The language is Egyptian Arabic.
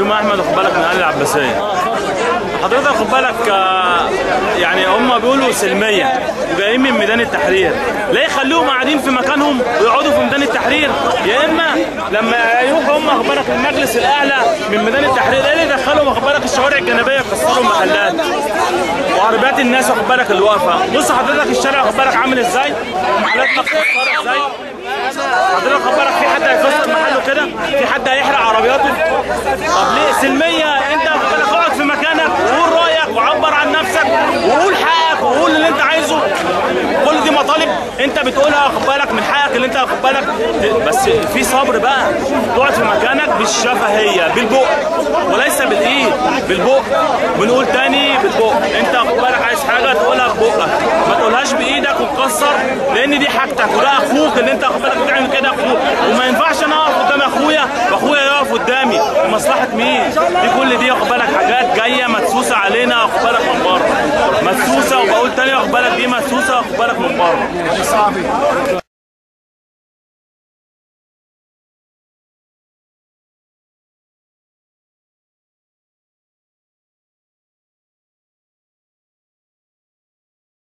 فيهم احمد واخد بالك من اهل العباسيه حضرتك خد بالك آه، يعني هم بيقولوا سلميه وجايين من ميدان التحرير لا يخلوهم قاعدين في مكانهم ويقعدوا في ميدان التحرير يا اما لما يروحوا هم خد بالك المجلس الاعلى من ميدان التحرير ايه اللي دخلهم خد بالك الشوارع الجانبيه يكسروا المحلات وعربيات الناس واخد بالك اللي واقفه بص حضرتك الشارع واخد بالك عامل ازاي ومحلات مكسره ازاي حضرتك خد بالك في حد هيكسر محله كده في حد هيحرق عربياته طب ليه سلميه انت خد بالك اقعد في مكانك وقول رايك وعبر عن نفسك وقول حقك وقول اللي انت عايزه كل دي مطالب انت بتقولها خد بالك من حقك اللي انت خد بالك بس في صبر بقى تقعد في مكانك بالشفهيه بالبق وليس بالايد بالبق بنقول تاني بالبق انت خد بالك عايز حاجه تقولها ببقك ما تقولهاش بايدك وتكسر لان دي حاجتك وده اخوك اللي انت خد بالك بتعمل كده اخوك وما ينفعش انا اقف قدام اخويا واخويا يقف قدامي لمصلحه مين دي كل دي خد بالك حاجات جايه مدسوسه علينا خد بالك من بره مدسوسه وبقول تاني خد بالك دي مدسوسه خد بالك من بره